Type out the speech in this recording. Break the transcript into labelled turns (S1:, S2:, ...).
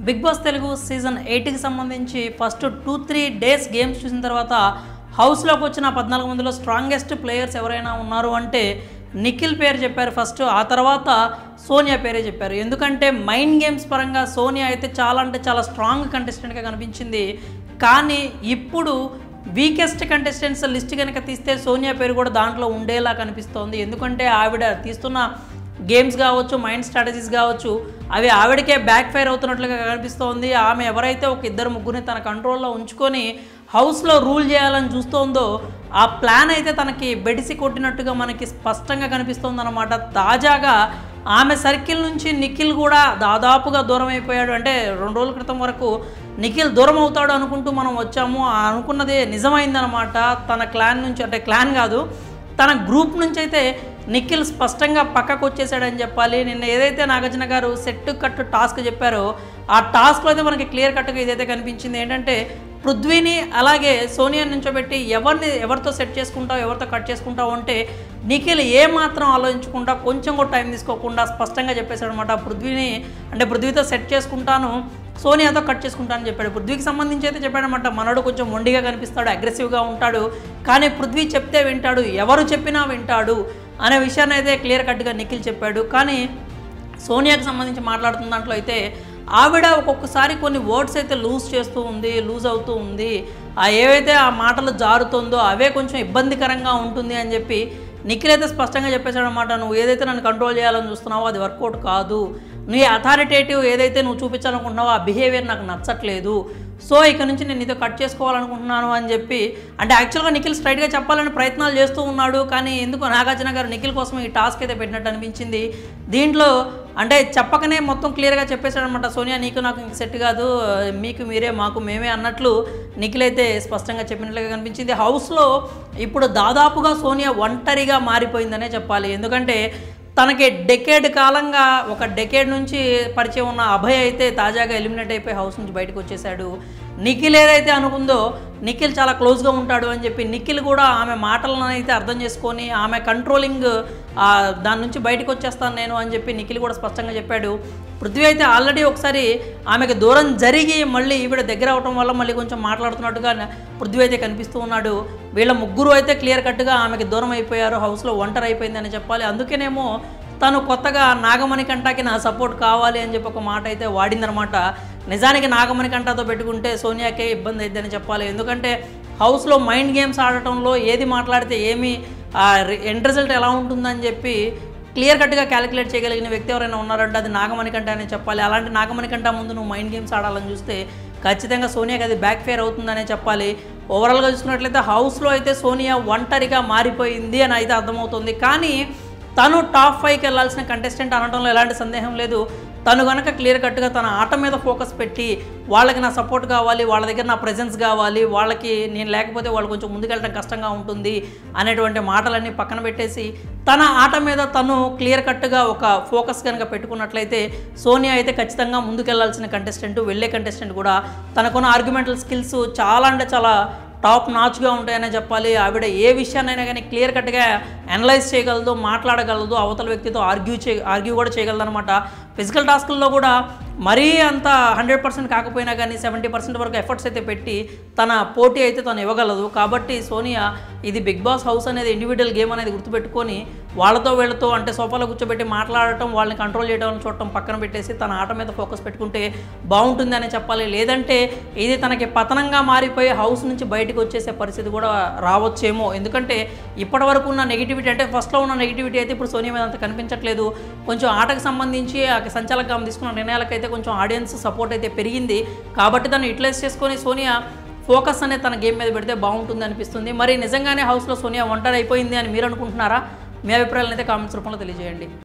S1: big boss Telugu season ఎయిట్కి సంబంధించి first two three days games చూసిన తర్వాత హౌస్లోకి వచ్చిన పద్నాలుగు మందిలో స్ట్రాంగెస్ట్ ప్లేయర్స్ ఎవరైనా ఉన్నారు అంటే నిఖిల్ పేరు చెప్పారు ఫస్ట్ ఆ తర్వాత సోనియా పేరే చెప్పారు ఎందుకంటే మైండ్ గేమ్స్ పరంగా సోనియా అయితే చాలా అంటే చాలా స్ట్రాంగ్ కంటెస్టెంట్గా కనిపించింది కానీ ఇప్పుడు వీకెస్ట్ కంటెస్టెంట్స్ లిస్ట్ కనుక తీస్తే సోనియా పేరు కూడా దాంట్లో ఉండేలా కనిపిస్తోంది ఎందుకంటే ఆవిడ తీస్తున్న గేమ్స్ కావచ్చు మైండ్ స్ట్రాటజీస్ కావచ్చు అవి ఆవిడకే బ్యాక్ ఫైర్ అవుతున్నట్లుగా కనిపిస్తోంది ఆమె ఎవరైతే ఒక ఇద్దరు ముగ్గురిని తన కంట్రోల్లో ఉంచుకొని హౌస్లో రూల్ చేయాలని చూస్తోందో ఆ ప్లాన్ అయితే తనకి బెడిసి కొట్టినట్టుగా మనకి స్పష్టంగా కనిపిస్తోంది అనమాట తాజాగా ఆమె సర్కిల్ నుంచి నిఖిల్ కూడా దాదాపుగా దూరం అయిపోయాడు అంటే రెండు రోజుల క్రితం వరకు నిఖిల్ దూరం అవుతాడు అనుకుంటూ మనం వచ్చాము ఆ అనుకున్నదే నిజమైందనమాట తన క్లాన్ నుంచి అంటే క్లాన్ కాదు తన గ్రూప్ నుంచి అయితే నిఖిల్ స్పష్టంగా పక్కకు వచ్చేసాడని చెప్పాలి నిన్న ఏదైతే నాగార్జున గారు సెట్ కట్ టాస్క్ చెప్పారో ఆ టాస్క్లో అయితే మనకి క్లియర్ కట్గా ఇదైతే కనిపించింది ఏంటంటే పృథ్వీని అలాగే సోనియా నుంచోబెట్టి ఎవరిని ఎవరితో సెట్ చేసుకుంటావు ఎవరితో కట్ చేసుకుంటావు అంటే నిఖిల్ ఏ మాత్రం ఆలోచించకుండా కొంచెం కూడా టైం తీసుకోకుండా స్పష్టంగా చెప్పేశాడు అనమాట పృథ్వీని అంటే పృథ్వీతో సెట్ చేసుకుంటాను సోనియాతో కట్ చేసుకుంటానని చెప్పాడు పృథ్వీకి సంబంధించి అయితే చెప్పాడనమాట మనోడు కొంచెం మొండిగా కనిపిస్తాడు అగ్రెసివ్గా ఉంటాడు కానీ పృథ్వీ చెప్తే వింటాడు ఎవరు చెప్పినా వింటాడు అనే విషయాన్ని అయితే క్లియర్ కట్గా నిఖిల్ చెప్పాడు కానీ సోనియాకి సంబంధించి మాట్లాడుతున్న దాంట్లో అయితే ఆవిడ ఒక్కొక్కసారి కొన్ని వర్డ్స్ అయితే లూజ్ చేస్తూ ఉంది లూజ్ అవుతూ ఉంది ఆ ఏవైతే ఆ మాటలు జారుతుందో అవే కొంచెం ఇబ్బందికరంగా ఉంటుంది అని చెప్పి నిఖిల్ అయితే స్పష్టంగా చెప్పేశాడు అనమాట నువ్వు ఏదైతే నన్ను కంట్రోల్ చేయాలని చూస్తున్నావో అది వర్కౌట్ కాదు నీ అథారిటేటివ్ ఏదైతే నువ్వు చూపించాలనుకుంటున్నావో ఆ బిహేవియర్ నాకు నచ్చట్లేదు సో ఇక నుంచి నేను నీతో కట్ చేసుకోవాలనుకుంటున్నాను అని చెప్పి అంటే యాక్చువల్గా నిఖిల్ స్ట్రైట్గా చెప్పాలని ప్రయత్నాలు చేస్తూ ఉన్నాడు కానీ ఎందుకు నాగార్జున గారు నిఖిల్ కోసం ఈ టాస్క్ అయితే పెట్టినట్టు అనిపించింది దీంట్లో అంటే చెప్పకనే మొత్తం క్లియర్గా చెప్పేశాడనమాట సోనియా నీకు నాకు ఇంక సెట్ కాదు మీకు మీరే మాకు మేమే అన్నట్లు నిఖిల్ అయితే స్పష్టంగా చెప్పినట్లుగా కనిపించింది హౌస్లో ఇప్పుడు దాదాపుగా సోనియా ఒంటరిగా మారిపోయిందనే చెప్పాలి ఎందుకంటే తనకి డెకేడ్ కాలంగా ఒక డెకేడ్ నుంచి పరిచయం ఉన్న అభయ్ అయితే తాజాగా ఎలిమినేట్ అయిపోయి హౌస్ నుంచి బయటకు వచ్చేసాడు నిఖిల్ ఏదైతే అనుకుందో నిఖిల్ చాలా క్లోజ్గా ఉంటాడు అని చెప్పి నిఖిల్ కూడా ఆమె మాటలను అయితే అర్థం చేసుకొని ఆమె కంట్రోలింగ్ దాని నుంచి బయటకు వచ్చేస్తాను నేను అని చెప్పి నిఖిల్ కూడా స్పష్టంగా చెప్పాడు పృథ్వీ అయితే ఆల్రెడీ ఒకసారి ఆమెకు దూరం జరిగి మళ్ళీ ఈవిడ దగ్గర అవటం వల్ల మళ్ళీ కొంచెం మాట్లాడుతున్నట్టుగా పృథ్వీ అయితే కనిపిస్తూ ఉన్నాడు వీళ్ళ ముగ్గురు అయితే క్లియర్ కట్గా ఆమెకి దూరం అయిపోయారు హౌస్లో ఒంటరి అయిపోయిందని చెప్పాలి అందుకేనేమో తను కొత్తగా నాగమణి కంటాకి నా సపోర్ట్ కావాలి అని చెప్పి ఒక మాట అయితే వాడిందనమాట నిజానికి నాగమణి కంటాతో పెట్టుకుంటే సోనియాకే ఇబ్బంది అయిద్దని చెప్పాలి ఎందుకంటే హౌస్లో మైండ్ గేమ్స్ ఆడటంలో ఏది మాట్లాడితే ఏమి ఎండ్ రిజల్ట్ ఎలా ఉంటుందని చెప్పి క్లియర్ కట్గా క్యాలిక్యులేట్ చేయగలిగిన వ్యక్తి ఎవరైనా ఉన్నారంటే అది నాగమణి కంట అనే చెప్పాలి అలాంటి నాగమణి కంట ముందు నువ్వు మైండ్ గేమ్స్ ఆడాలని చూస్తే ఖచ్చితంగా సోనియాకి అది బ్యాక్ ఫేర్ అవుతుందనే చెప్పాలి ఓవరాల్గా చూసుకున్నట్లయితే హౌస్లో అయితే సోనియా ఒంటరిగా మారిపోయింది అని అయితే అర్థమవుతుంది కానీ తను టాప్ ఫైవ్కి వెళ్ళాల్సిన కంటెస్టెంట్ అనడంలో ఎలాంటి సందేహం లేదు తను కనుక క్లియర్ కట్గా తన ఆట మీద ఫోకస్ పెట్టి వాళ్ళకి నా సపోర్ట్ కావాలి వాళ్ళ దగ్గర నా ప్రెజెన్స్ కావాలి వాళ్ళకి నేను లేకపోతే వాళ్ళు కొంచెం ముందుకెళ్ళడం కష్టంగా ఉంటుంది అనేటువంటి మాటలన్నీ పక్కన పెట్టేసి తన ఆట మీద తను క్లియర్ కట్గా ఒక ఫోకస్ కనుక పెట్టుకున్నట్లయితే సోనియా అయితే ఖచ్చితంగా ముందుకెళ్లాల్సిన కంటెస్టెంట్ వెళ్ళే కంటెస్టెంట్ కూడా తనకున్న ఆర్గ్యుమెంటల్ స్కిల్స్ చాలా అంటే చాలా టాప్ నాచ్గా ఉంటాయనే చెప్పాలి ఆవిడ ఏ విషయాన్నైనా కానీ క్లియర్ కట్గా అనలైజ్ చేయగలదు మాట్లాడగలదు అవతల వ్యక్తితో ఆర్గ్యూ చే ఆర్గ్యూ కూడా చేయగలదు అనమాట ఫిజికల్ టాస్కుల్లో కూడా మరీ అంత హండ్రెడ్ పర్సెంట్ కాకపోయినా కానీ సెవెంటీ పర్సెంట్ వరకు ఎఫర్ట్స్ అయితే పెట్టి తన పోటీ అయితే తను ఇవ్వగలదు కాబట్టి సోనియా ఇది బిగ్ బాస్ హౌస్ అనేది ఇండివిజువల్ గేమ్ అనేది గుర్తుపెట్టుకొని వాళ్ళతో వీళ్ళతో అంటే సోఫాలో కూర్చోబెట్టి మాట్లాడటం వాళ్ళని కంట్రోల్ చేయడం చూడటం పక్కన పెట్టేసి తన ఆట మీద ఫోకస్ పెట్టుకుంటే బాగుంటుంది అని చెప్పాలి లేదంటే ఇది తనకి పతనంగా మారిపోయి హౌస్ నుంచి బయటకు వచ్చేసే పరిస్థితి కూడా రావచ్చేమో ఎందుకంటే ఇప్పటి వరకు ఉన్న నెగిటివిటీ అంటే ఫస్ట్లో ఉన్న నెగిటివిటీ అయితే ఇప్పుడు సోనియా మీద అంత కనిపించట్లేదు కొంచెం ఆటకు సంబంధించి ఆ సంచాలకం తీసుకున్న నిర్ణయాలకైతే కొంచెం ఆడియన్స్ సపోర్ట్ అయితే పెరిగింది కాబట్టి దాన్ని యూటిలైజ్ చేసుకొని సోనియా ఫోకస్ అనేది తన గేమ్ మీద పెడితే బాగుంటుంది అనిపిస్తుంది మరి నిజంగానే హౌస్లో సోనియా ఒంటరి అయిపోయింది అని మీరు అనుకుంటున్నారా మీ అభిప్రాయాలను అయితే కామెంట్స్ రూపంలో తెలియజేయండి